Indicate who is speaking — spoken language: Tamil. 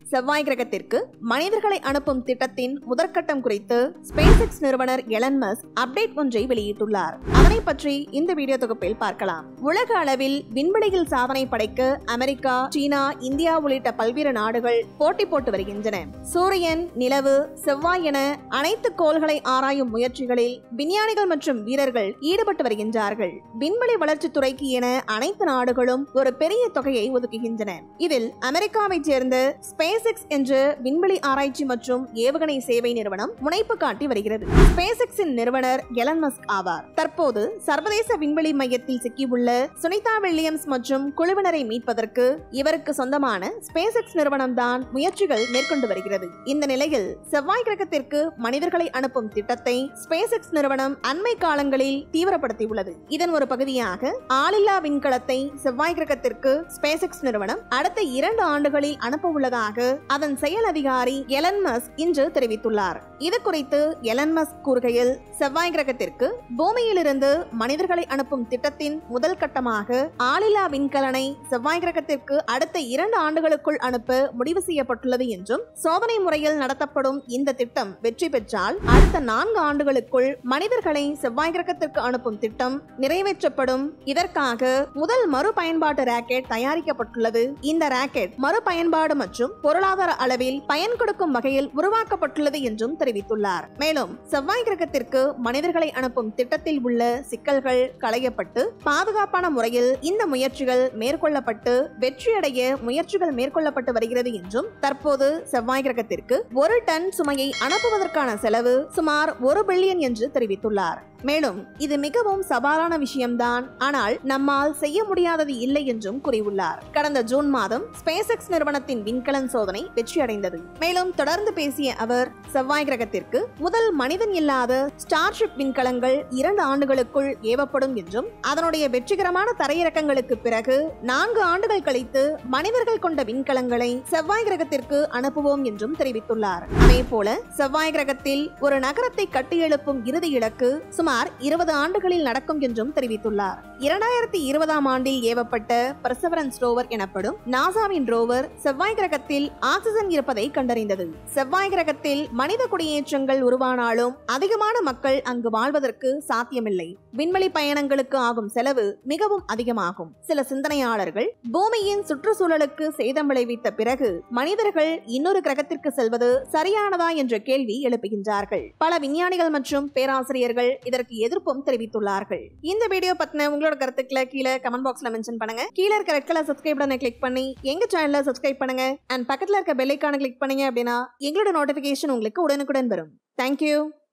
Speaker 1: செவ்வாய் கிரகத்திற்கு மனிதர்களை அனுப்பும் திட்டத்தின் முதற்கட்டம் குறித்து ஸ்பேஸ் எக்ஸ் நிறுவனர் எலன் மஸ்க் அப்டேட் ஒன்றை வெளியிட்டுள்ளார் அதனை பற்றி இந்த வீடியோ தொகுப்பில் பார்க்கலாம் உலக அளவில் விண்வெளியில் சாதனை படைக்க அமெரிக்கா சீனா இந்தியா உள்ளிட்ட பல்வேறு நாடுகள் போட்டி போட்டு வருகின்றன சூரியன் நிலவு செவ்வாய் என அனைத்து கோள்களை ஆராயும் முயற்சிகளில் விஞ்ஞானிகள் மற்றும் வீரர்கள் ஈடுபட்டு வருகின்றார்கள் விண்வெளி வளர்ச்சித் துறைக்கு என அனைத்து நாடுகளும் ஒரு பெரிய தொகையை ஒதுக்குகின்றன இதில் அமெரிக்காவைச் சேர்ந்த ஸ்பேஸ் எக்ஸ் என்ற விண்வெளி ஆராய்ச்சி மற்றும் ஏவுகணை சேவை நிறுவனம் முனைப்பு காட்டி வருகிறது ஸ்பேஸ் எக்ஸின் நிறுவனர் எலன் மஸ்க் ஆவார் தற்போது சர்வதேச விண்வெளி மையத்தில் சிக்கியுள்ள சுனிதா வில்லியம்ஸ் மற்றும் குழுவினரை மீட்பதற்கு இவருக்கு சொந்தமான ஸ்பேஸ் எக்ஸ் நிறுவனம் தான் முயற்சிகள் மேற்கொண்டு வருகிறது இந்த நிலையில் செவ்வாய் கிரகத்திற்கு மனிதர்களை அனுப்பும் திட்டத்தை ஸ்பேஸ் எக்ஸ் நிறுவனம் அண்மை காலங்களில் தீவிரப்படுத்தியுள்ளது இதன் ஒரு பகுதியாக ஆளில்லா விண்கலத்தை செவ்வாய் கிரகத்திற்கு ஸ்பேஸ் எக்ஸ் நிறுவனம் அடுத்த இரண்டு ஆண்டுகளில் அனுப்ப உள்ளதாக அதன் செயல் அதிகாரி எலன் மஸ்க் இன்று தெரிவித்துள்ளார் இது குறித்து எலன் மஸ்க் கூறுகையில் செவ்வாய் கிரகத்திற்கு பூமியிலிருந்து மனிதர்களை அனுப்பும் திட்டத்தின் முதல் கட்டமாக ஆளில்லா விண்கலனை செவ்வாய் கிரகத்திற்கு அடுத்த இரண்டு ஆண்டுகளுக்குள் அனுப்ப முடிவு செய்யப்பட்டுள்ளது என்றும் சோதனை முறையில் நடத்தப்படும் இந்த திட்டம் வெற்றி பெற்றால் அடுத்த நான்கு ஆண்டுகளுக்குள் மனிதர்களை செவ்வாய் கிரகத்திற்கு அனுப்பும் திட்டம் நிறைவேற்றப்படும் இதற்காக முதல் மறுபயன்பாட்டு ராக்கெட் தயாரிக்கப்பட்டுள்ளது இந்த ராக்கெட் மறுபயன்பாடு மற்றும் பொருளாதார அளவில் பயன் கொடுக்கும் வகையில் உருவாக்கப்பட்டுள்ளது என்றும் தெரிவித்துள்ளார் மேலும் செவ்வாய் கிரகத்திற்கு மனிதர்களை அனுப்பும் திட்டத்தில் உள்ள சிக்கல்கள் களையப்பட்டு பாதுகாப்பான முறையில் இந்த முயற்சிகள் மேற்கொள்ளப்பட்டு வெற்றியடைய முயற்சிகள் மேற்கொள்ளப்பட்டு வருகிறது என்றும் தற்போது செவ்வாய் கிரகத்திற்கு ஒரு டன் சுமையை அனுப்புவதற்கான செலவு சுமார் ஒரு பில்லியன் என்று தெரிவித்துள்ளார் மேலும் இது மிகவும் சவாலான விஷயம்தான் ஆனால் நம்மால் செய்ய முடியாதது இல்லை என்றும் கூறியுள்ளார் கடந்த ஜூன் மாதம் ஸ்பேஸ் எக்ஸ் நிறுவனத்தின் விண்கலன் சோதனை வெற்றியடைந்தது மேலும் தொடர்ந்து பேசிய அவர் செவ்வாய் கிரகத்திற்கு முதல் மனிதன் இல்லாத ஸ்டார்ஷிப் விண்கலங்கள் இரண்டு ஆண்டுகளுக்குள் ஏவப்படும் என்றும் அதனுடைய வெற்றிகரமான தரையிறக்கங்களுக்கு பிறகு நான்கு ஆண்டுகள் கழித்து மனிதர்கள் கொண்ட விண்கலங்களை செவ்வாய் கிரகத்திற்கு அனுப்புவோம் என்றும் தெரிவித்துள்ளார் அதே போல செவ்வாய் கிரகத்தில் ஒரு நகரத்தை கட்டியெழுப்பும் இறுதி இலக்கு சுமார் இருபது ஆண்டுகளில் நடக்கும் என்றும் தெரிவித்துள்ளார் இரண்டாயிரத்தி இருபதாம் ஆண்டில் ஏவப்பட்ட பர்சவரன்ஸ் ரோவர் எனப்படும் நாசாவின் ரோவர் செவ்வாய் கிரகத்தில் ஆக்சிஜன் இருப்பதை கண்டறிந்தது செவ்வாய் கிரகத்தில் மனித குடியேற்றங்கள் உருவானாலும் அதிகமான மக்கள் அங்கு வாழ்வதற்கு சாத்தியமில்லை விண்வெளி பயணங்களுக்கு ஆகும் செலவு மிகவும் அதிகமாகும் சில சிந்தனையாளர்கள் பூமியின் சுற்றுச்சூழலுக்கு சேதம் விளைவித்த பிறகு மனிதர்கள் இன்னொரு கிரகத்திற்கு செல்வது சரியானதா என்ற கேள்வி எழுப்புகின்றார்கள் பல விஞ்ஞானிகள் மற்றும் பேராசிரியர்கள் இதற்கு எதிர்ப்பும் தெரிவித்துள்ளார்கள் இந்த வீடியோ பத்தின உங்களோட கருத்துக்களை கீழே கமெண்ட் பாக்ஸ்ல மென்ஷன் பண்ணுங்க கீழே இருக்க ரெட் கலர் சப்ஸ்கிரைப் பட்டனை கிளிக் பண்ணி எங்க சேனலை சப்ஸ்கிரைப் பண்ணுங்க அண்ட் பக்கத்துல இருக்க பெல் ஐக்கான கிளிக் பண்ணீங்க அப்படின்னா எங்களோட நோட்டிபிகேஷன் உங்களுக்கு உடனுக்குடன் வரும் தேங்க்யூ